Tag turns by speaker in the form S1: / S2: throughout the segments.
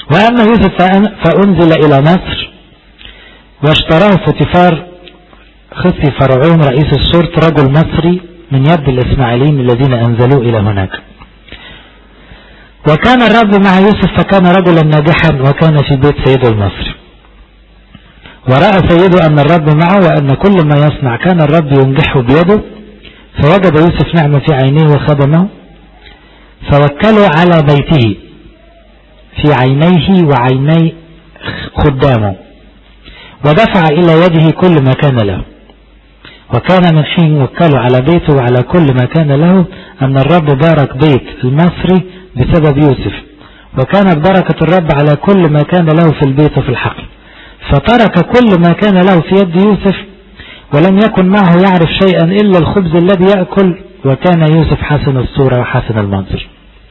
S1: وأما يوسف فأنزل إلى مصر واشتراه فوتيفار خصي فرعون رئيس الشرط رجل مصري من يد الإسماعيليين الذين أنزلوه إلى هناك وكان الرب مع يوسف فكان رجلا ناجحا وكان في بيت سيده المصري ورأى سيده أن الرب معه وأن كل ما يصنع كان الرب ينجحه بيده فوجد يوسف نعمة في عينيه وخدمه فوكله على بيته في عينيه وعيني خدامه ودفع إلى يده كل ما كان له وكان من حين وكله على بيته وعلى كل ما كان له أن الرب بارك بيت المصري بسبب يوسف وكانت بركة الرب على كل ما كان له في البيت وفي الحقل فترك كل ما كان له في يد يوسف ولم يكن معه يعرف شيئا إلا الخبز الذي يأكل وكان يوسف حسن الصورة وحسن المنظر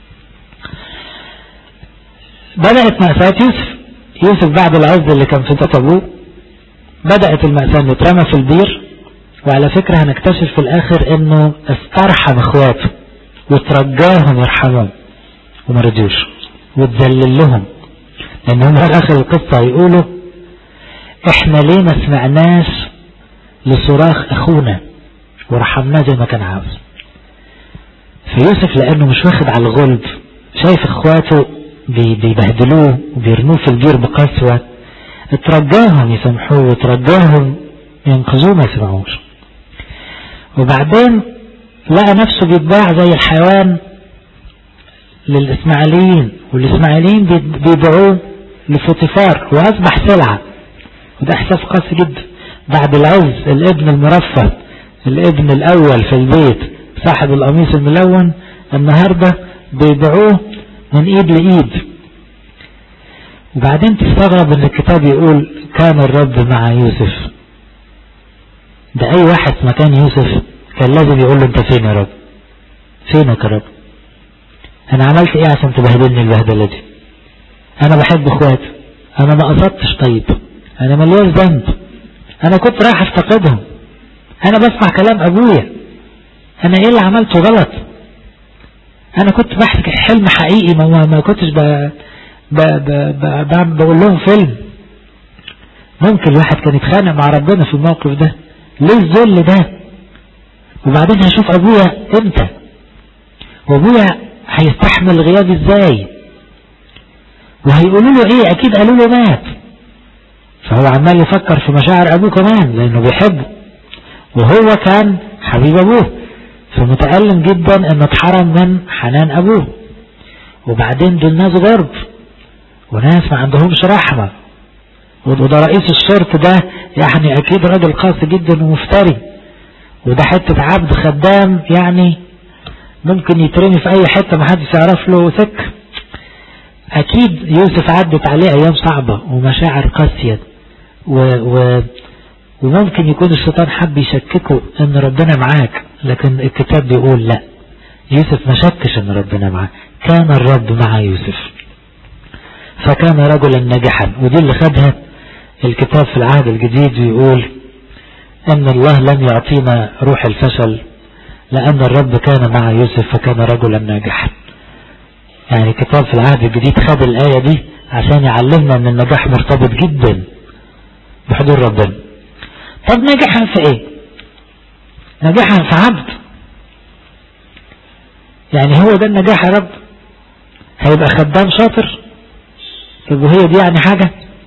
S1: بدأت مأساة يوسف يوسف بعد العز اللي كان في بيت أبوه بدأت المأساة انه اترمى في البير وعلى فكرة هنكتشف في الآخر انه استرحم اخواته وترجاهم يرحمهم وما رضيوش وتذلل لهم لان هم في اخر القصة هيقولوا احنا ليه ما سمعناش لصراخ اخونا ورحمناه زي ما كان عاوز فيوسف لانه مش واخد على الغلب شايف اخواته بيبهدلوه وبيرموه في البير بقسوة اترجاهم يسامحوه وترجاهم ينقذوه ما يسمعوش وبعدين لقى نفسه بيتباع زي الحيوان للإسماعيليين والإسماعيليين بيبيعوه لفوتيفار وأصبح سلعة وده إحساس قاسي جدا بعد العز الابن المرفه الابن الأول في البيت صاحب القميص الملون النهاردة بيبيعوه من إيد لإيد وبعدين تستغرب ان الكتاب يقول كان الرب مع يوسف ده اي واحد في مكان يوسف كان لازم يقول له انت فين يا رب فينك يا رب انا عملت ايه عشان تبهدلني البهدلة دي انا بحب اخواتي انا ما قصدتش طيب انا مليان ذنب انا كنت رايح افتقدهم انا بسمع كلام ابويا انا ايه اللي عملته غلط انا كنت بحكي حلم حقيقي ما, ما كنتش ب... ب... ب... ب... بقول لهم فيلم ممكن الواحد كان يتخانق مع ربنا في الموقف ده ليه الذل ده وبعدين هشوف ابويا امتى وابويا هيستحمل غيابي ازاي وهيقولوا له ايه اكيد قالوا له مات فهو عمال يفكر في مشاعر ابوه كمان لانه بيحبه وهو كان حبيب ابوه فمتألم جدا انه اتحرم من حنان ابوه وبعدين دول ناس غرب وناس ما عندهمش رحمة وده رئيس الشرط ده يعني اكيد راجل قاسي جدا ومفتري وده حتة عبد خدام يعني ممكن يترمي في اي حتة ما حدش يعرف له سك اكيد يوسف عدت عليه ايام صعبة ومشاعر قاسية و و وممكن يكون الشيطان حب يشككه ان ربنا معاك لكن الكتاب بيقول لا يوسف ما شكش ان ربنا معاه كان الرب مع يوسف فكان رجلا ناجحا ودي اللي خدها الكتاب في العهد الجديد يقول ان الله لم يعطينا روح الفشل لان الرب كان مع يوسف فكان رجلا ناجحا يعني الكتاب في العهد الجديد خد الآية دي عشان يعلمنا ان النجاح مرتبط جدا بحضور ربنا طب نجحا في ايه نجحا في عبد يعني هو ده النجاح يا رب هيبقى خدام شاطر طب وهي دي يعني حاجة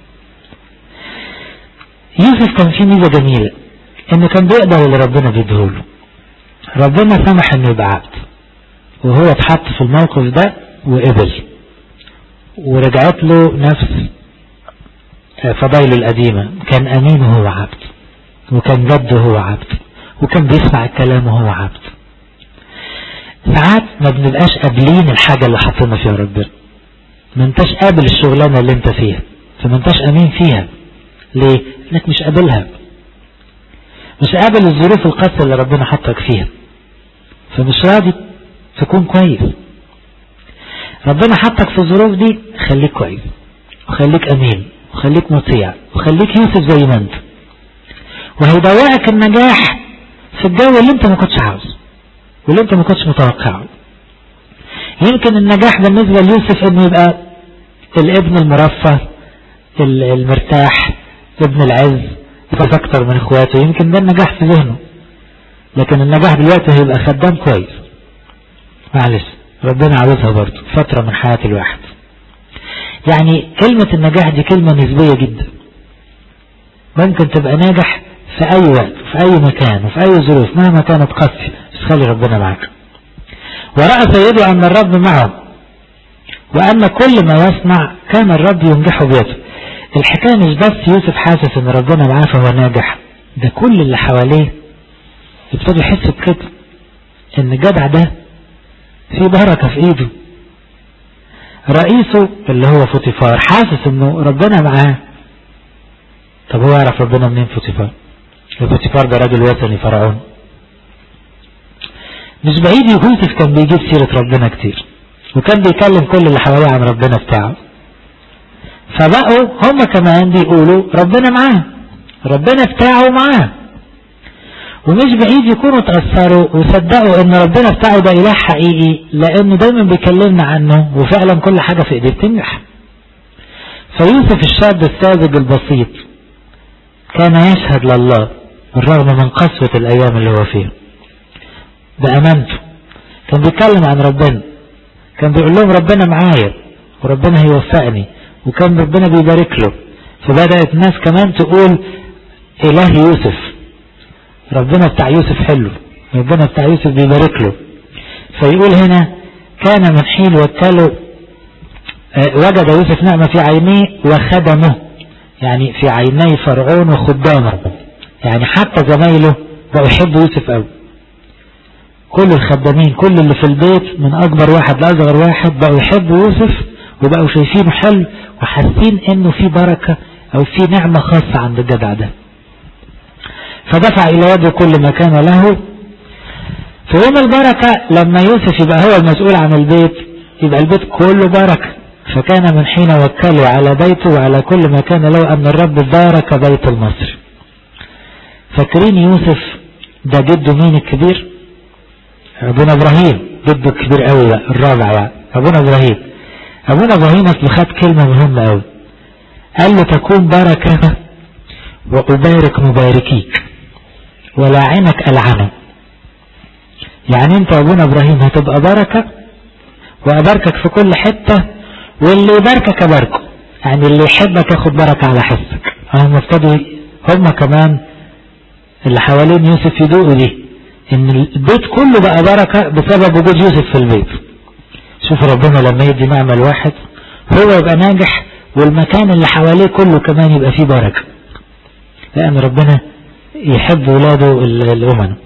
S1: يوسف كان فيه ميزة جميلة انه كان بيقدر اللي ربنا بيديهوله ربنا سمح انه يبقى عبد وهو اتحط في الموقف ده وقبل ورجعت له نفس فضايله القديمة كان امين وهو عبد وكان جد وهو عبد وكان بيسمع الكلام وهو عبد ساعات ما بنبقاش قابلين الحاجة اللي حطينا فيها ربنا ما انتش قابل الشغلانة اللي انت فيها فما انتش امين فيها ليه انك مش قابلها مش قابل الظروف القاسية اللي ربنا حطك فيها فمش راضي تكون كويس ربنا حطك في الظروف دي خليك كويس وخليك امين وخليك مطيع وخليك يوسف زي ما انت وهيدوقك النجاح في الجو اللي انت ما كنتش عاوزه واللي انت ما كنتش متوقعه يمكن النجاح بالنسبة ليوسف انه يبقى الابن المرفه المرتاح ابن العز يفوز اكتر من اخواته يمكن ده النجاح في ذهنه لكن النجاح دلوقتي هيبقى خدام كويس معلش ربنا عاوزها برضه فترة من حياة الواحد يعني كلمة النجاح دي كلمة نسبية جدا ممكن تبقى ناجح في أي وقت في أي مكان وفي أي ظروف مهما كانت قاسية بس خلي ربنا معك ورأى سيده أن الرب معه وأن كل ما يصنع كان الرب ينجحه بيده الحكاية مش بس يوسف حاسس أن ربنا معاه فهو ناجح ده كل اللي حواليه يبتدوا يحسوا بكده أن الجدع ده في بركة في إيده رئيسه اللي هو فوتيفار حاسس أنه ربنا معاه طب هو يعرف ربنا منين فوتيفار فوتيفار ده راجل وثني فرعون مش بعيد يوسف كان بيجيب سيرة ربنا كتير وكان بيكلم كل اللي حواليه عن ربنا بتاعه فبقوا هم كمان بيقولوا ربنا معاه ربنا بتاعه معاه ومش بعيد يكونوا تأثروا وصدقوا ان ربنا بتاعه ده اله حقيقي لانه دايما بيكلمنا عنه وفعلا كل حاجة في ايديه بتنجح فيوسف الشاب الساذج البسيط كان يشهد لله بالرغم من قسوة الايام اللي هو فيها بأمانته كان بيتكلم عن ربنا كان بيقول لهم ربنا معايا وربنا هيوفقني وكان ربنا بيبارك له فبدأت الناس كمان تقول إله يوسف ربنا بتاع يوسف حلو ربنا بتاع يوسف بيبارك له فيقول هنا كان من حين وكله وجد يوسف نعمة في عينيه وخدمه يعني في عيني فرعون وخدامه يعني حتى زمايله بقوا يحبوا يوسف قوي كل الخدامين كل اللي في البيت من اكبر واحد لاصغر واحد بقوا يحبوا يوسف وبقوا شايفينه حلو وحاسين انه في بركة او في نعمة خاصة عند الجدع ده فدفع الى يده كل ما كان له في يوم البركة لما يوسف يبقى هو المسؤول عن البيت يبقى البيت كله بركة فكان من حين وكله على بيته وعلى كل ما كان له ان الرب بارك بيت المصري فاكرين يوسف ده جده مين الكبير ابونا ابراهيم جده الكبير قوي بقى الرابع يعني ابونا ابراهيم ابونا ابراهيم اصل خد كلمة مهمة قوي قال له تكون بركة وأبارك مباركيك ولاعنك ألعنه يعني انت ابونا ابراهيم هتبقى بركة واباركك في كل حتة واللي يباركك اباركه يعني اللي يحبك ياخد بركة على حسك هم ابتدوا هم كمان اللي حوالين يوسف يدوقوا دي ان البيت كله بقى بركة بسبب وجود يوسف في البيت شوف ربنا لما يدي نعمة لواحد هو يبقى ناجح والمكان اللي حواليه كله كمان يبقى فيه بركة لأن ربنا يحب ولاده الأمن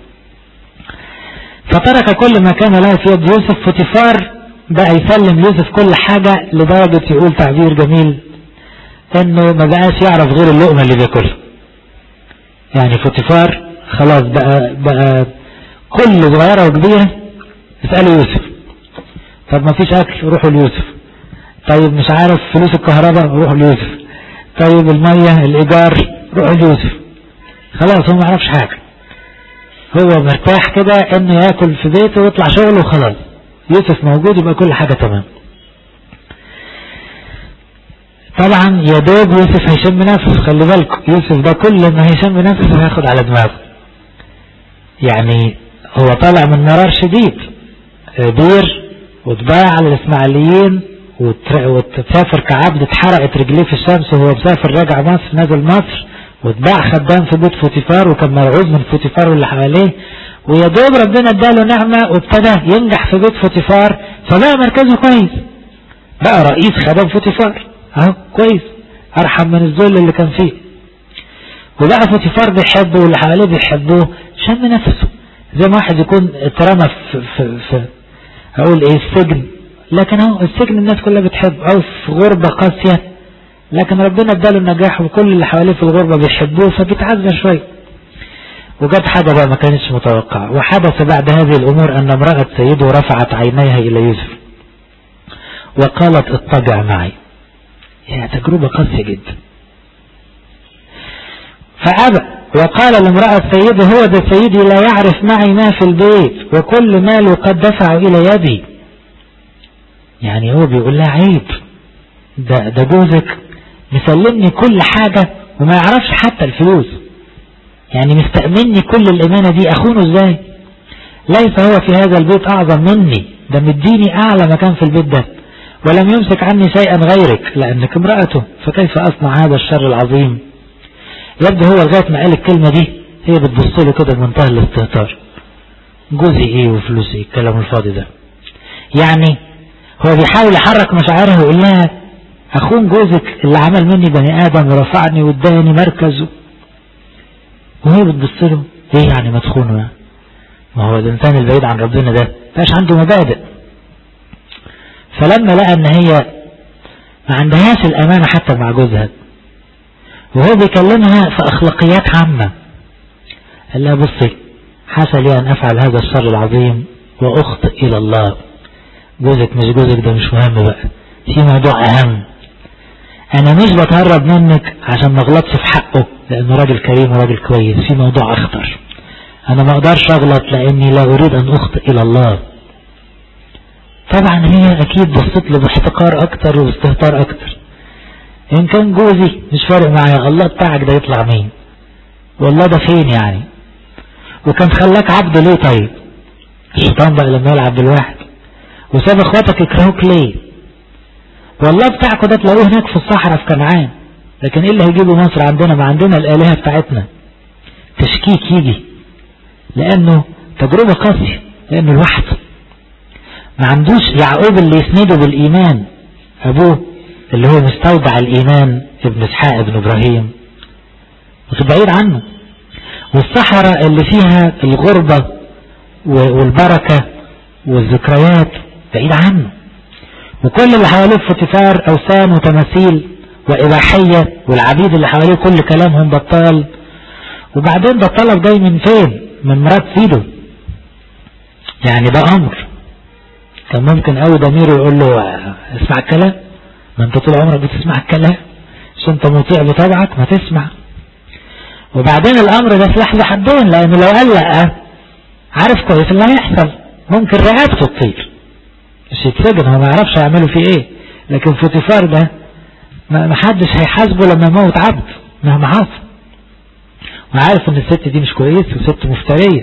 S1: فترك كل ما كان له في يد يوسف فوتيفار بقى يسلم يوسف كل حاجة لدرجة يقول تعبير جميل انه ما بقاش يعرف غير اللقمة اللي بياكلها يعني فوتيفار خلاص بقى بقى كل صغيرة وكبيرة اسألوا يوسف طب ما فيش اكل روحوا ليوسف طيب مش عارف فلوس الكهرباء روحوا ليوسف طيب المية الايجار روحوا ليوسف خلاص هو ما يعرفش حاجة هو مرتاح كده انه ياكل في بيته ويطلع شغله وخلاص يوسف موجود يبقى كل حاجة تمام طبعا يا دوب يوسف هيشم نفسه خلي بالكم يوسف ده كل ما هيشم نفسه هياخد على دماغه يعني هو طالع من مرار شديد بير واتباع على الاسماعيليين وتسافر كعبد اتحرقت رجليه في الشمس وهو مسافر راجع مصر نازل مصر واتباع خدام في بيت فوتيفار وكان مرعوب من فوتيفار واللي حواليه ويا دوب ربنا اداله نعمة وابتدى ينجح في بيت فوتيفار فبقى مركزه كويس بقى رئيس خدام فوتيفار اهو كويس ارحم من الذل اللي كان فيه وبقى فوتيفار بيحبه واللي حواليه بيحبوه شم نفسه زي ما واحد يكون اترمى في, في, في اقول ايه السجن لكن اهو السجن الناس كلها بتحب او في غربة قاسية لكن ربنا اداله النجاح وكل اللي حواليه في الغربة بيحبوه فبيتعزى شوية وجت حاجة بقى ما كانتش متوقعة وحدث بعد هذه الامور ان امرأة سيده رفعت عينيها الى يوسف وقالت اضطجع معي هي تجربة قاسية جدا فأبى وقال لامرأة سيده هو ده سيدي لا يعرف معي ما في البيت وكل ماله قد دفع إلى يدي يعني هو بيقول لها عيب ده, ده جوزك مسلمني كل حاجة وما يعرفش حتى الفلوس يعني مستأمني كل الإمانة دي أخونه ازاي ليس هو في هذا البيت أعظم مني ده مديني أعلى مكان في البيت ده ولم يمسك عني شيئا غيرك لأنك امرأته فكيف أصنع هذا الشر العظيم يبدو هو لغاية ما قال الكلمة دي هي بتبص له كده بمنتهى الاستهتار جوزي ايه وفلوسي ايه الكلام الفاضي ده يعني هو بيحاول يحرك مشاعرها ويقول لها اخون جوزك اللي عمل مني بني ادم ورفعني واداني مركز وهي بتبص له ايه يعني ما تخونه يعني ما هو الانسان البعيد عن ربنا ده مبقاش عنده مبادئ فلما لقى ان هي ما عندهاش الامانة حتى مع جوزها وهو بيكلمها في اخلاقيات عامة قال لها بصي حاشا لي ان افعل هذا الشر العظيم واخطئ الى الله جوزك مش جوزك ده مش مهم بقى في موضوع اهم انا مش بتهرب منك عشان ما اغلطش في حقه لانه راجل كريم وراجل كويس في موضوع اخطر انا ما اقدرش اغلط لاني لا اريد ان اخطئ الى الله طبعا هي اكيد بصت له باحتقار اكتر واستهتار اكتر ان كان جوزي مش فارق معايا الله بتاعك ده يطلع مين والله ده فين يعني وكان خلاك عبد ليه طيب الشيطان بقى لما يلعب بالواحد وساب اخواتك يكرهوك ليه والله بتاعكوا ده تلاقوه هناك في الصحراء في كنعان لكن ايه اللي هيجيبه مصر عندنا ما عندنا الالهه بتاعتنا تشكيك يجي لانه تجربه قاسيه لانه لوحده ما عندوش يعقوب اللي يسنده بالايمان ابوه اللي هو مستودع الايمان ابن اسحاق ابن ابراهيم بعيد عنه والصحراء اللي فيها الغربة والبركة والذكريات بعيد عنه وكل اللي حواليه فوتيفار أوثان وتماثيل وإباحية والعبيد اللي حواليه كل كلامهم بطال وبعدين ده الطلب جاي من فين من مرات سيده يعني ده أمر كان ممكن قوي ضميره يقول له اسمع الكلام ما انت طول عمرك بتسمع الكلام عشان انت مطيع بطبعك ما تسمع وبعدين الامر ده سلاح ذو حدين لانه لو قال لا عارف كويس اللي هيحصل ممكن رقبته تطير مش يتسجن هو ما يعرفش هيعملوا فيه ايه لكن فوتيفار ده ما حدش هيحاسبه لما يموت عبد مهما حصل وعارف ان الست دي مش كويسه وست مفتريه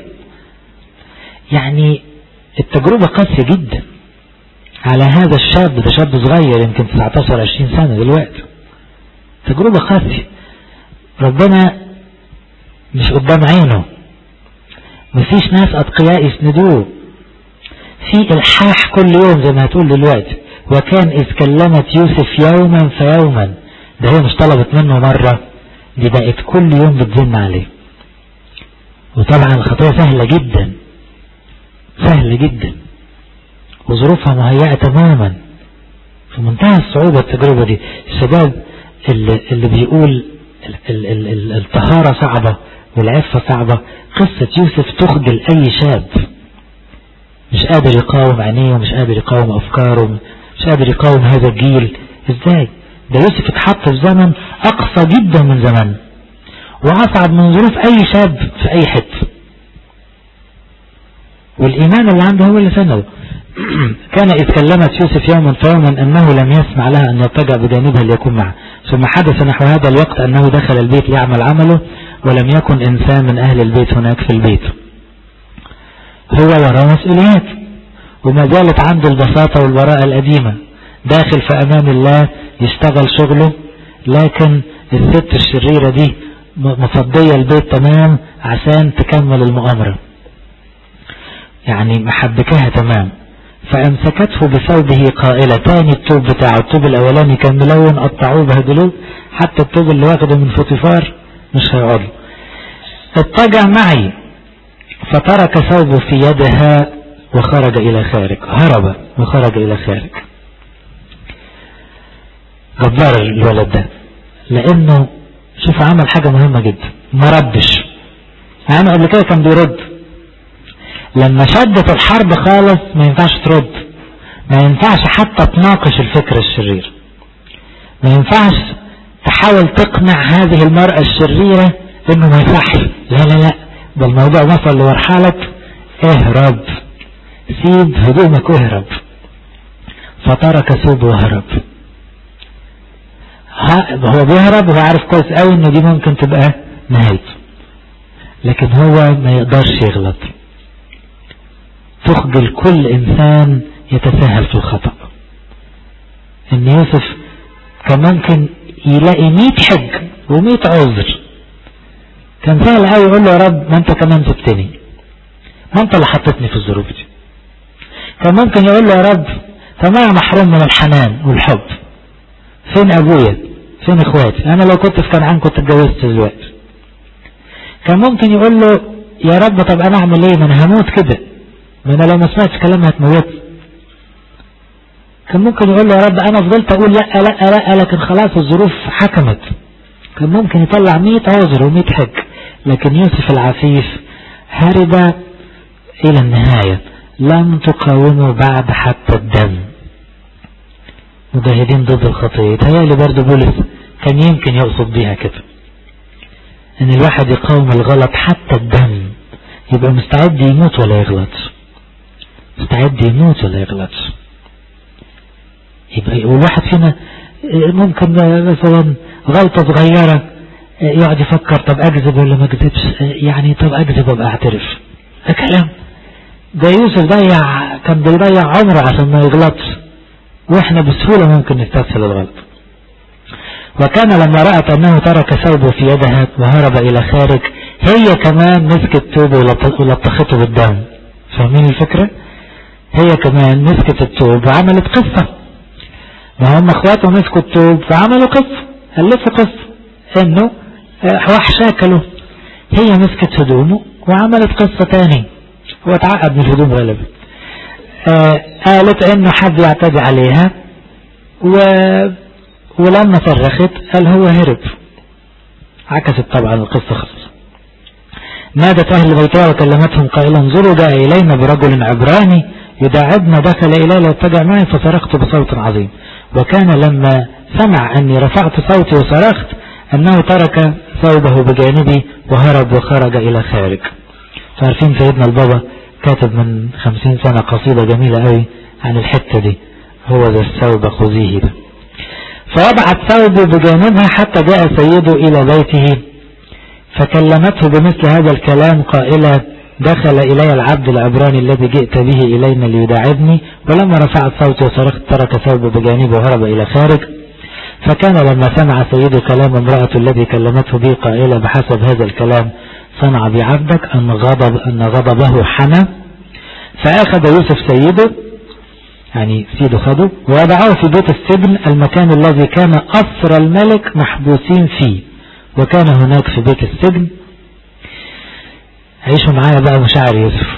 S1: يعني التجربة قاسية جدا على هذا الشاب ده شاب صغير يمكن 19 20 سنة دلوقتي تجربة قاسية ربنا مش قدام عينه مفيش ناس أتقياء يسندوه في إلحاح كل يوم زي ما هتقول دلوقتي وكان إذ كلمت يوسف يوما فيوما ده هي مش طلبت منه مرة دي بقت كل يوم بتزن عليه وطبعا الخطية سهلة جدا سهلة جدا وظروفها مهيئة تماما في منتهى الصعوبة التجربة دي الشباب اللي, اللي بيقول ال ال ال الطهارة صعبة والعفة صعبة قصة يوسف تخجل أي شاب مش قادر يقاوم عينيه ومش قادر يقاوم أفكاره مش قادر يقاوم هذا الجيل ازاي ده يوسف اتحط في زمن أقصى جدا من زمان وأصعب من ظروف أي شاب في أي حته والإيمان اللي عنده هو اللي سنده كان إذ كلمت يوسف يوما فيوما أنه لم يسمع لها أن يضطجع بجانبها ليكون معه ثم حدث نحو هذا الوقت أنه دخل البيت ليعمل عمله ولم يكن إنسان من أهل البيت هناك في البيت هو وراء مسؤوليات وما زالت عنده البساطة والبراءة القديمة داخل في أمان الله يشتغل شغله لكن الست الشريرة دي مفضية البيت تمام عشان تكمل المؤامرة يعني محبكاها تمام فامسكته بثوبه قائلة تاني التوب بتاعه التوب الاولاني كان ملون قطعوه بهدلوه حتى التوب اللي واخده من فوتيفار مش هيقعد اضطجع معي فترك ثوبه في يدها وخرج الى خارج هرب وخرج الى خارج جبار الولد ده لانه شوف عمل حاجة مهمة جدا ما ردش عمل قبل كده كان بيرد لما شدت الحرب خالص ما ينفعش ترد ما ينفعش حتى تناقش الفكر الشرير ما ينفعش تحاول تقنع هذه المرأة الشريرة انه ما يصحش لا لا لا ده الموضوع وصل لمرحلة اهرب سيب هدومك واهرب فترك ثوبه وهرب هو بيهرب وهو عارف كويس قوي ان دي ممكن تبقى نهايته لكن هو ما يقدرش يغلط تخجل كل انسان يتساهل في الخطأ ان يوسف كان ممكن يلاقي مئة حج ومئة عذر كان سهل قوي يقول له يا رب ما انت كمان سبتني ما انت اللي حطيتني في الظروف دي كان ممكن يقول له يا رب طب انا محروم من الحنان والحب فين ابويا فين اخواتي انا لو كنت في كنعان كنت اتجوزت دلوقتي كان ممكن يقول له يا رب طب انا اعمل ايه ما انا هموت كده ما انا لو ما سمعتش كلام هتموتني كان ممكن يقول له يا رب انا فضلت اقول لا لا لا لكن خلاص الظروف حكمت كان ممكن يطلع 100 عذر و100 حج لكن يوسف العفيف هرب الى النهاية لم تقاوموا بعد حتى الدم مجاهدين ضد الخطية تهيألي برضه بولس كان يمكن يقصد بيها كده ان الواحد يقاوم الغلط حتى الدم يبقى مستعد يموت ولا يغلط مستعد يموت ولا يغلط يبقى والواحد فينا ممكن مثلا غلطة صغيرة يقعد يفكر طب اكذب ولا ما اكذبش يعني طب اكذب وابقى اعترف ده كلام ده يوسف ضيع كان بيضيع عمره عشان ما يغلطش واحنا بسهولة ممكن نستسهل الغلط وكان لما رأت انه ترك ثوبه في يدها وهرب الى خارج هي كمان مسكت ثوبه ولطخته بالدم فاهمين الفكرة هي كمان مسكت الثوب وعملت قصة ما هم اخواته مسكوا الثوب فعملوا قصة ألفوا قصة انه وحش اكله هي مسكت هدومه وعملت قصة تاني هو اتعقد من الهدوم غالبا آه قالت انه حد يعتدي عليها و... ولما صرخت قال هو هرب عكست طبعا القصة خلص نادت أهل بيتها وكلمتهم قائلا انظروا جاء إلينا برجل عبراني يداعبنا دخل إلي ليتجع معي فصرخت بصوت عظيم وكان لما سمع أني رفعت صوتي وصرخت أنه ترك ثوبه بجانبي وهرب وخرج إلى خارج فعارفين سيدنا البابا كاتب من خمسين سنة قصيدة جميلة قوي عن الحتة دي هو ذا الثوب خذيه ده فوضعت ثوبه بجانبها حتى جاء سيده إلى بيته فكلمته بمثل هذا الكلام قائلة دخل إلي العبد العبراني الذي جئت به إلينا ليداعبني ولما رفعت صوتي وصرخت ترك ثوبه بجانبه وهرب إلى خارج فكان لما سمع سيده كلام امرأة الذي كلمته به قائلة بحسب هذا الكلام صنع بعبدك أن غضب أن غضبه حنى فأخذ يوسف سيده يعني سيده خده ووضعه في بيت السجن المكان الذي كان أسر الملك محبوسين فيه وكان هناك في بيت السجن عيشوا معايا بقى مشاعر يوسف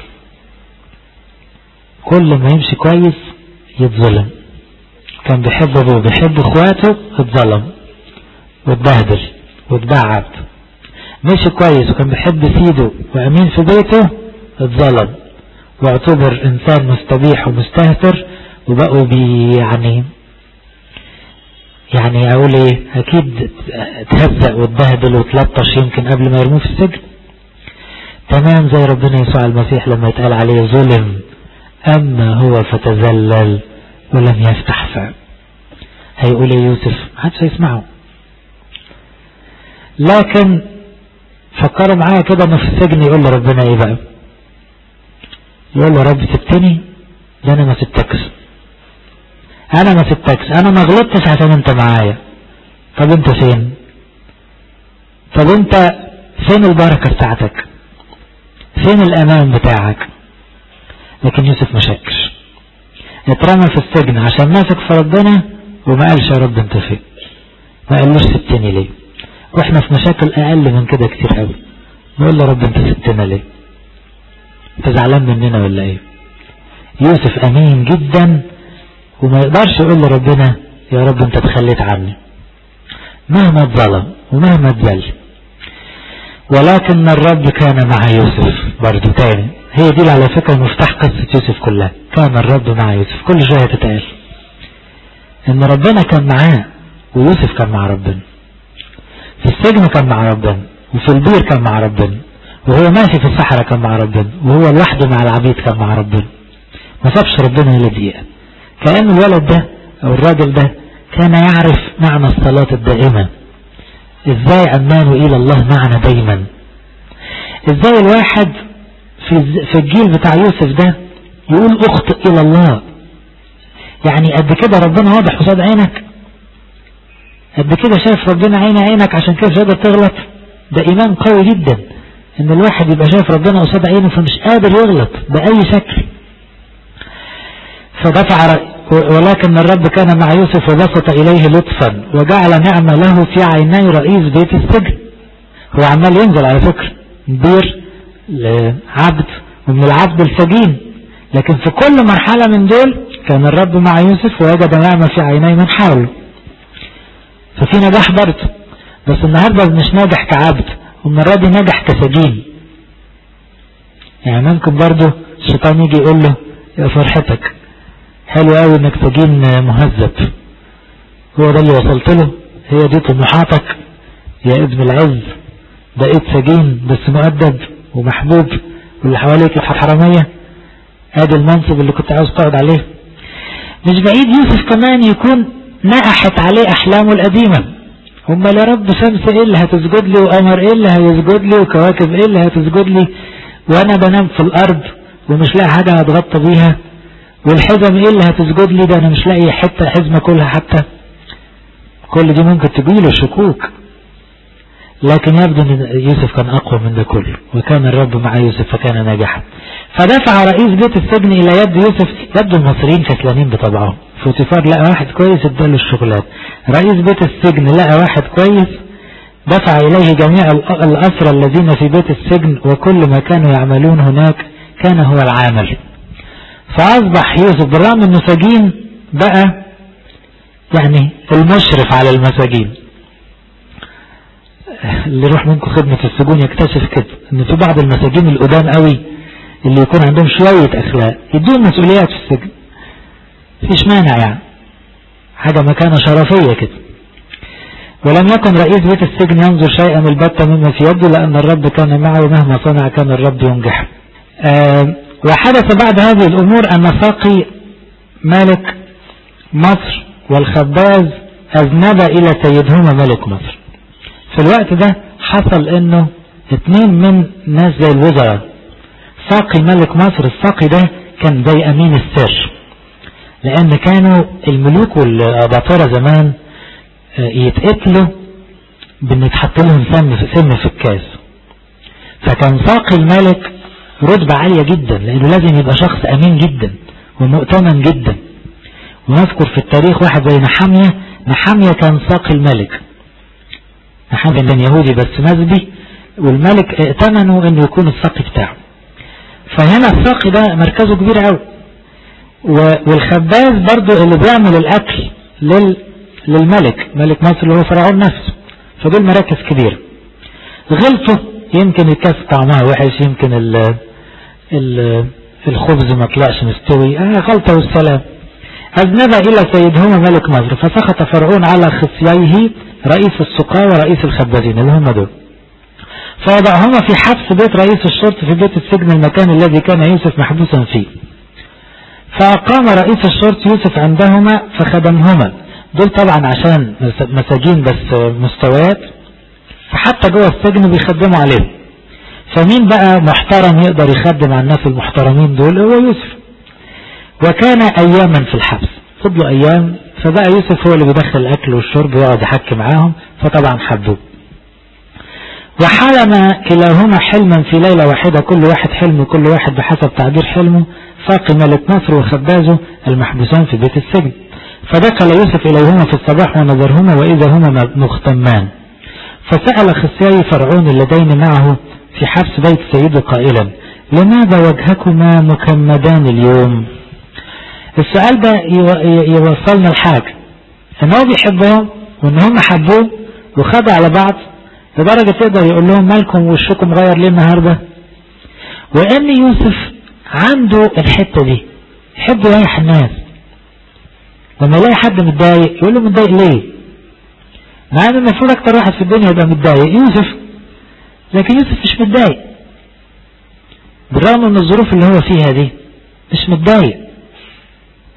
S1: كل ما يمشي كويس يتظلم كان بيحب ابوه بيحب اخواته اتظلم واتبهدل واتباع عبد مشي كويس وكان بيحب سيده وامين في بيته اتظلم واعتبر انسان مستبيح ومستهتر وبقوا بي يعني يعني اقول ايه اكيد اتهزق واتبهدل واتلطش يمكن قبل ما يرموه في السجن تمام زي ربنا يسوع المسيح لما يتقال عليه ظلم اما هو فتذلل ولم يفتح فم هيقول ايه يوسف محدش هيسمعه لكن فكروا معايا كده انه في السجن يقول لربنا ايه بقى يقول له رب سبتني ده انا ما سبتكش انا ما سبتكش انا ما غلطتش عشان انت معايا طب انت فين طب انت فين البركة بتاعتك فين الامان بتاعك لكن يوسف ما شكش اترمى في السجن عشان ماسك في ربنا وما قالش يا رب انت فين ما قالوش سبتني ليه واحنا في مشاكل اقل من كده كتير قوي نقول له رب انت سبتنا ليه انت زعلان مننا ولا ايه يوسف امين جدا وما يقدرش يقول لربنا يا رب انت تخليت عني مهما اتظلم ومهما اتذل ولكن الرب كان مع يوسف برضو تاني هي دي على فكرة مفتاح قصة يوسف كلها كان الرب مع يوسف كل شوية تتقال ان ربنا كان معاه ويوسف كان مع ربنا في السجن كان مع ربنا وفي البير كان مع ربنا وهو ماشي في الصحراء كان مع ربنا وهو لوحده مع العبيد كان مع ربنا ما سابش ربنا ولا دقيقة كأن الولد ده او الراجل ده كان يعرف معنى الصلاة الدائمة ازاي عمان إلى الله معنا دايما ازاي الواحد في في الجيل بتاع يوسف ده يقول اخطئ الى الله يعني قد كده ربنا واضح قصاد عينك قد كده شايف ربنا عين عينك عشان كده مش قادر تغلط ده ايمان قوي جدا ان الواحد يبقى شايف ربنا قصاد عينه فمش قادر يغلط بأي شكل فدفع ولكن الرب كان مع يوسف وبسط إليه لطفا وجعل نعمة له في عيني رئيس بيت السجن هو عمال ينزل على فكرة بير لعبد ومن العبد السجين لكن في كل مرحلة من دول كان الرب مع يوسف ووجد نعمة في عيني من حوله ففي نجاح برضه بس النهاردة مش ناجح كعبد والمرة دي نجح كسجين يعني ممكن برضه الشيطان يجي يقول له يا فرحتك حلو قوي انك سجين مهذب هو ده اللي وصلت له هي دي طموحاتك يا ابن العز بقيت سجين بس مؤدب ومحبوب واللي حواليك حرامية ادي المنصب اللي كنت عاوز تقعد عليه مش بعيد يوسف كمان يكون نقحت عليه احلامه القديمة هما يا رب شمس ايه اللي هتسجد لي وقمر ايه اللي هيسجد لي وكواكب ايه اللي هتسجد لي وانا بنام في الارض ومش لاقي حاجة هتغطى بيها والحزم ايه اللي هتسجد لي ده انا مش لاقي حتة حزمة كلها حتى كل دي ممكن تجيله شكوك لكن يبدو ان يوسف كان اقوى من ده كله وكان الرب مع يوسف فكان ناجحا فدفع رئيس بيت السجن الى يد يوسف يبدو المصريين كسلانين بطبعهم فوتيفار لقى واحد كويس اداله الشغلات رئيس بيت السجن لقى واحد كويس دفع اليه جميع الاسرى الذين في بيت السجن وكل ما كانوا يعملون هناك كان هو العامل فاصبح يوسف بالرغم انه سجين بقى يعني المشرف على المساجين اللي يروح منكم خدمة السجون يكتشف كده ان في بعض المساجين القدام قوي اللي يكون عندهم شوية اخلاق يدوهم مسؤوليات في السجن فيش مانع يعني حاجة مكانة شرفية كده ولم يكن رئيس بيت السجن ينظر شيئا البتة مما في يده لأن الرب كان معه مهما صنع كان الرب ينجح أه وحدث بعد هذه الأمور أن ساقي ملك مصر والخباز أذنب إلى سيدهما ملك مصر في الوقت ده حصل انه اتنين من ناس زي الوزراء ساقي ملك مصر الساقي ده كان زي امين السر لان كانوا الملوك والاباطرة زمان يتقتلوا بان يتحط لهم سم في سم في الكاس فكان ساقي الملك رتبة عالية جدا لانه لازم يبقى شخص امين جدا ومؤتمن جدا ونذكر في التاريخ واحد زي نحامية نحامية كان ساقي الملك نحامية كان يهودي بس نسبي والملك ائتمنوا انه يكون الساقي بتاعه فهنا الساقي ده مركزه كبير قوي والخباز برضو اللي بيعمل الاكل لل للملك ملك مصر اللي هو فرعون نفسه فدول مراكز كبيرة غلطوا يمكن الكاس طعمها وحش يمكن ال ال الخبز ما طلعش مستوي آه غلطة والسلام أذنب إلى سيدهما ملك مصر فسخط فرعون على خصييه رئيس السقاة ورئيس الخبازين اللي هم دول فوضعهما في حبس بيت رئيس الشرطة في بيت السجن المكان الذي كان يوسف محبوسا فيه فأقام رئيس الشرطة يوسف عندهما فخدمهما دول طبعا عشان مساجين بس مستويات فحتى جوه السجن بيخدموا عليهم فمين بقى محترم يقدر يخدم على الناس المحترمين دول هو يوسف وكان اياما في الحبس فضلوا ايام فبقى يوسف هو اللي بيدخل الاكل والشرب ويقعد يحكي معاهم فطبعا حبوه وحلم كلاهما حلما في ليلة واحدة كل واحد حلم كل واحد بحسب تعبير حلمه فاقي ملك مصر وخبازه المحبوسان في بيت السجن فدخل يوسف إليهما في الصباح ونظرهما وإذا هما مختمان فسأل خصيي فرعون اللذين معه في حبس بيت سيده قائلا لماذا وجهكما مكمدان اليوم السؤال ده يوصلنا لحاجة ان هو بيحبهم وان هم حبوه وخدوا على بعض لدرجة يقدر يقول لهم مالكم وشكم غير ليه النهاردة وان يوسف عنده الحتة دي يحب يريح الناس لما يلاقي حد متضايق يقول له متضايق ليه مع ان المفروض اكتر واحد في الدنيا يبقى متضايق يوسف لكن يوسف مش متضايق بالرغم من الظروف اللي هو فيها دي مش متضايق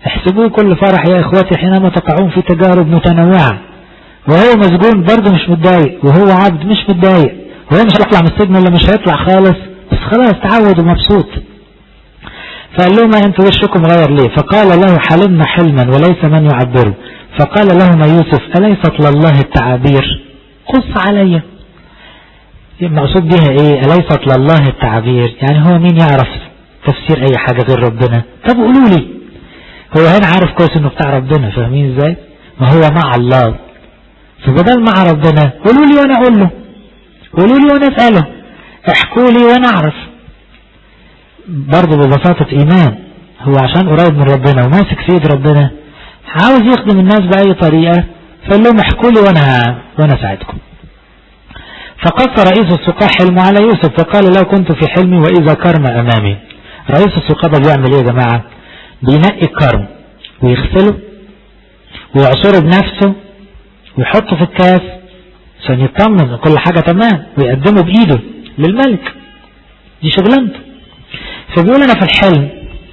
S1: احسبوه كل فرح يا اخواتي حينما تقعون في تجارب متنوعة وهو مسجون برضه مش متضايق وهو عبد مش متضايق وهو مش هيطلع من السجن ولا مش هيطلع خالص بس خلاص تعود ومبسوط فقال لهم انتوا وشكم غير ليه فقال له حلمنا حلما وليس من يعبره فقال لهما يوسف أليست لله التعابير قص علي المقصود بها ايه أليست لله التعابير يعني هو مين يعرف تفسير اي حاجة غير ربنا طب قولوا لي هو هنا عارف كويس انه بتاع ربنا فاهمين ازاي ما هو مع الله فبدل مع ربنا قولوا لي وانا اقول له قولوا لي وانا اسأله احكوا لي وانا اعرف برضه ببساطة ايمان هو عشان قريب من ربنا وماسك في ايد ربنا عاوز يخدم الناس بأي طريقة فقال لهم احكوا لي وانا وانا اساعدكم فقص رئيس السقاة حلمه على يوسف فقال له كنت في حلمي وإذا كرم أمامي رئيس السقاة ده بيعمل ايه يا جماعة بينقي الكرم ويغسله ويعصره بنفسه ويحطه في الكاس عشان يطمن كل حاجة تمام ويقدمه بإيده للملك دي شغلانته فبيقول أنا في الحلم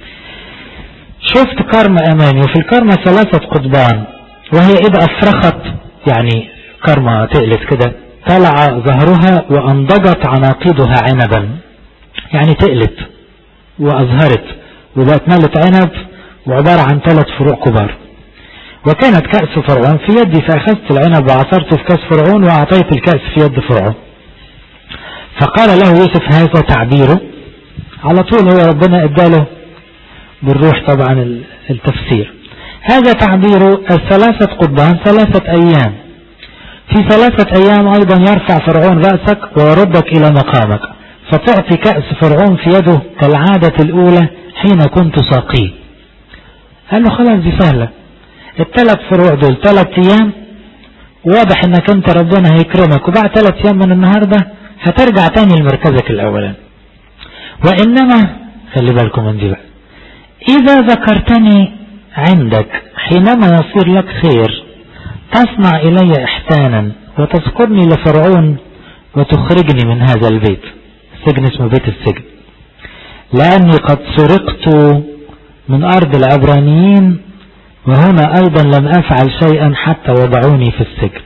S1: شفت كرم أمامي وفي الكرمة ثلاثة قضبان وهي إذا أفرخت يعني كرمة تقلت كده طلع ظهرها وأنضجت عناقيدها عنبا يعني تقلت وأظهرت وبقت ملت عنب وعبارة عن ثلاث فروع كبار وكانت كأس فرعون في يدي فأخذت العنب وعصرته في كأس فرعون وأعطيت الكأس في يد فرعون فقال له يوسف هذا تعبيره على طول هو ربنا اداله بالروح طبعا التفسير هذا تعبير الثلاثة قضبان ثلاثة أيام في ثلاثة أيام أيضا يرفع فرعون رأسك ويردك إلى مقامك فتعطي كأس فرعون في يده كالعادة الأولى حين كنت ساقيه قال له خلاص دي سهلة الثلاث فروع دول ثلاث أيام واضح انك انت ربنا هيكرمك وبعد ثلاث أيام من النهاردة هترجع تاني لمركزك الأولاني وإنما خلي بالكم من دي بقى إذا ذكرتني عندك حينما يصير لك خير تصنع إلي إحسانا وتذكرني لفرعون وتخرجني من هذا البيت السجن اسمه بيت السجن لأني قد سرقت من أرض العبرانيين وهنا أيضا لم أفعل شيئا حتى وضعوني في السجن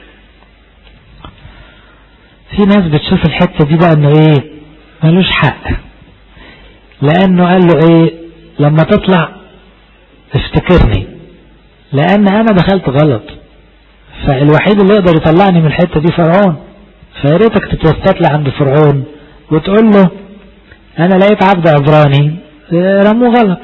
S1: في ناس بتشوف الحتة دي بقى انه ايه ملوش حق لانه قال له ايه لما تطلع افتكرني لان انا دخلت غلط فالوحيد اللي يقدر يطلعني من الحتة دي فرعون فياريتك تتوسط لي عند فرعون وتقول له انا لقيت عبد عبراني رموه غلط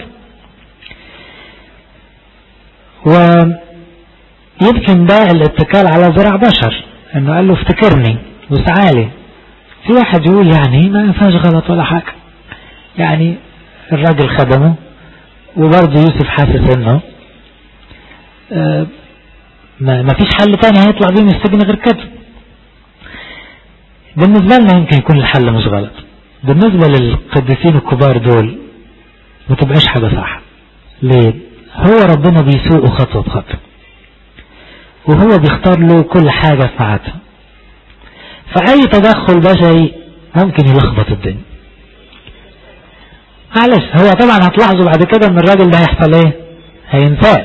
S1: ويمكن ده الاتكال على ذراع بشر انه قال له افتكرني وسعالي في واحد يقول يعني ما فيهاش غلط ولا حاجة يعني الراجل خدمه وبرضه يوسف حاسس انه اه ما فيش حل تاني هيطلع بيه من السجن غير كده بالنسبة لنا يمكن يكون الحل مش غلط بالنسبة للقديسين الكبار دول ما تبقاش حاجة صح ليه هو ربنا بيسوقه خطوة بخطوة وهو بيختار له كل حاجة في ساعتها فأي تدخل بشري ممكن يلخبط الدنيا معلش هو طبعا هتلاحظوا بعد كده ان الراجل ده هيحصل ايه هينساه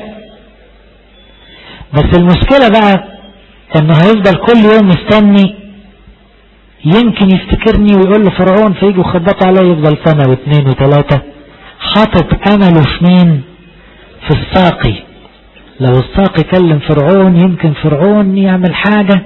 S1: بس المشكلة بقى انه هيفضل كل يوم مستني يمكن يفتكرني ويقول له فرعون فيجي يخبط عليه يفضل سنة واثنين وثلاثة حاطط امله في مين في الساقي لو الساقي كلم فرعون يمكن فرعون يعمل حاجة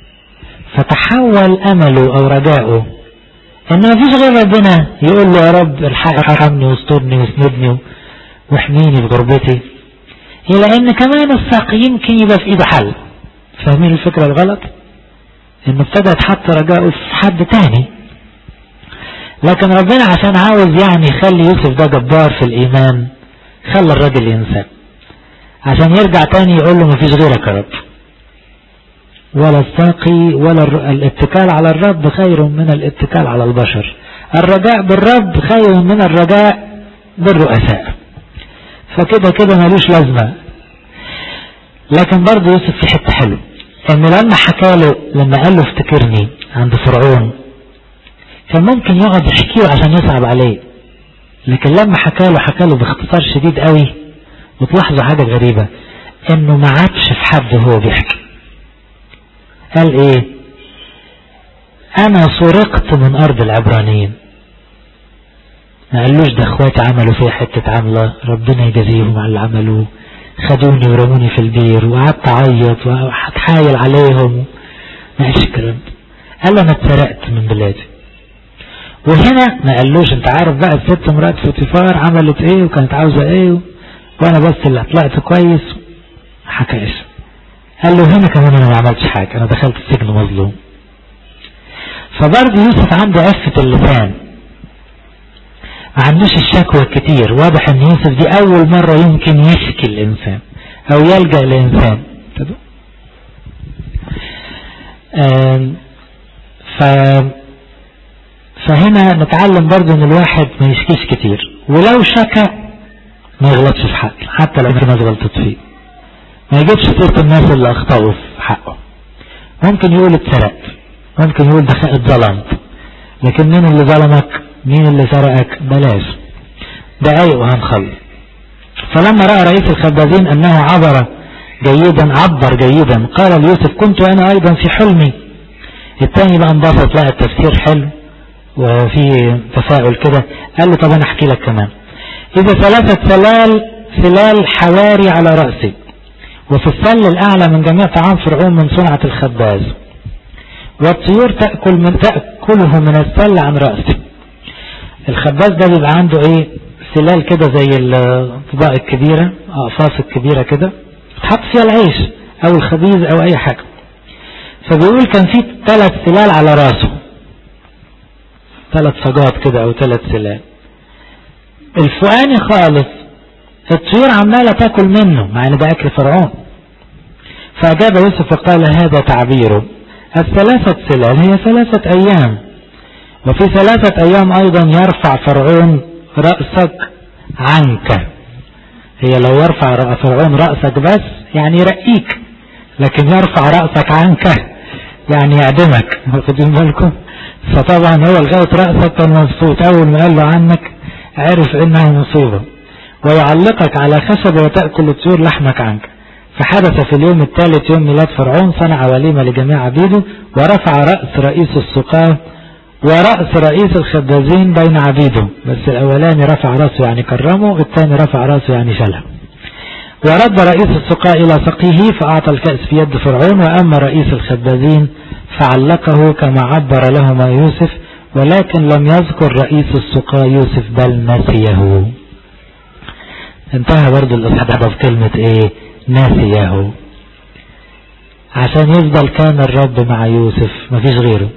S1: فتحول امله او رجاؤه ان ما فيش غير ربنا يقول له يا رب الحق ارحمني واسترني واسندني واحميني في غربتي الى ان كمان الساقي يمكن يبقى في ايده حل فاهمين الفكرة الغلط انه ابتدى يتحط رجاؤه في حد تاني لكن ربنا عشان عاوز يعني يخلي يوسف ده جبار في الايمان خلى الراجل ينسى عشان يرجع تاني يقول له مفيش غيرك يا رب ولا الساقي ولا الاتكال على الرب خير من الاتكال على البشر الرجاء بالرب خير من الرجاء بالرؤساء فكده كده ملوش لازمة لكن برضه يوسف في حتة حلو انه لما حكى له لما قال له افتكرني عند فرعون كان ممكن يقعد يحكيه عشان يصعب عليه لكن لما حكى له حكى له باختصار شديد قوي وتلاحظوا حاجة غريبة انه ما عادش في حد هو بيحكي قال ايه انا سرقت من ارض العبرانيين ما قالوش ده اخواتي عملوا فيها حتة عملة ربنا يجازيهم على اللي عملوه خدوني ورموني في البير وقعدت اعيط وهتحايل عليهم ما قالش الكلام ده قال انا اتسرقت من بلادي وهنا ما قالوش انت عارف بقى الست مرات فوتيفار عملت ايه وكانت عاوزة ايه وانا بس اللي طلعت كويس حكاش قال له هنا كمان انا ما عملتش حاجة انا دخلت السجن مظلوم فبرضه يوسف عنده عفة اللسان ما عندوش الشكوى كتير واضح ان يوسف دي اول مرة يمكن يشكي الانسان او يلجأ الانسان ف فهنا نتعلم برضه ان الواحد ما يشكيش كتير ولو شكى ما يغلطش في حقه حتى لو الناس غلطت فيه ما يجيبش سيرة الناس اللي اخطأوا في حقه ممكن يقول اتسرقت ممكن يقول ده اتظلمت لكن مين اللي ظلمك مين اللي سرقك بلاش دقايق وهنخلص فلما رأى رئيس الخبازين انه عبر جيدا عبر جيدا قال ليوسف كنت انا ايضا في حلمي التاني بقى انبسط لقى التفسير حلو وفي تفاؤل كده قال له طب انا احكي لك كمان اذا ثلاثة سلال سلال حواري على رأسي وفي السل الاعلى من جميع طعام فرعون من صنعة الخباز والطيور تأكل من تأكله من السل عن رأسي الخباز ده بيبقى عنده ايه سلال كده زي الطباق الكبيرة اقفاص الكبيرة كده تحط فيها العيش او الخبيز او اي حاجة فبيقول كان في ثلاث سلال على راسه ثلاث صاجات كده او ثلاث سلال الفوقاني خالص الطيور عمالة تاكل منه مع ان ده اكل فرعون فاجاب يوسف وقال هذا تعبيره الثلاثة سلال هي ثلاثة ايام وفي ثلاثة ايام ايضا يرفع فرعون رأسك عنك هي لو يرفع فرعون رأسك بس يعني يرقيك لكن يرفع رأسك عنك يعني يعدمك واخدين بالكم فطبعا هو لغاية رأسك كان مبسوط اول ما قال له عنك عرف انها مصيبة ويعلقك على خشبة وتأكل الطيور لحمك عنك فحدث في اليوم الثالث يوم ميلاد فرعون صنع وليمة لجميع عبيده ورفع رأس رئيس السقاة ورأس رئيس الخبازين بين عبيده بس الأولاني رفع رأسه يعني كرمه الثاني رفع رأسه يعني شلها ورد رئيس السقاء إلى سقيه فأعطى الكأس في يد فرعون وأما رئيس الخبازين فعلقه كما عبر لهما يوسف ولكن لم يذكر رئيس السقاء يوسف بل نسيه انتهى برضو الإصحاب في كلمة ايه نسيه عشان يفضل كان الرب مع يوسف مفيش غيره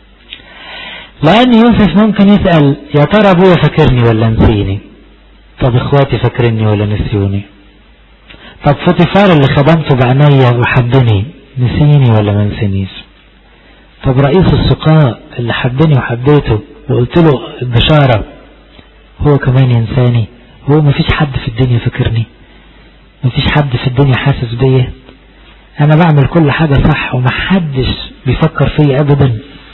S1: لأن يوسف ممكن يسأل يا ترى أبويا فاكرني ولا نسيني طب إخواتي فاكرني ولا نسيوني طب فوتيفار اللي خدمته بعناية وحبني نسيني ولا ما نسينيش طب رئيس السقاء اللي حبني وحبيته وقلت له البشارة هو كمان ينساني هو مفيش حد في الدنيا فاكرني مفيش حد في الدنيا حاسس بيا انا بعمل كل حاجة صح ومحدش بيفكر فيا ابدا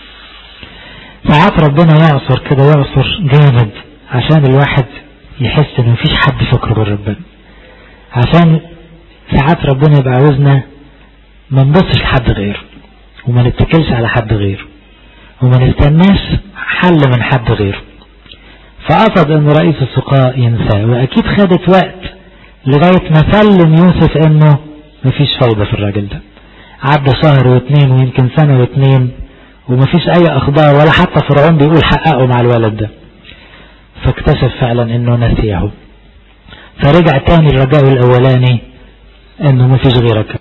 S1: ساعات ربنا يعصر كده يعصر جامد عشان الواحد يحس ان مفيش حد فكره غير ربنا عشان ساعات ربنا يبقى عاوزنا ما نبصش لحد غيره وما نتكلش على حد غيره وما نستناش حل من حد غيره فقصد ان رئيس السقاء ينساه واكيد خدت وقت لغاية ما سلم يوسف انه مفيش فايدة في الراجل ده عدى شهر واثنين ويمكن سنة واثنين ومفيش اي اخبار ولا حتى فرعون بيقول حققه مع الولد ده فاكتشف فعلا انه نسيه فرجع تاني الرجاء الاولاني انه مفيش غيرك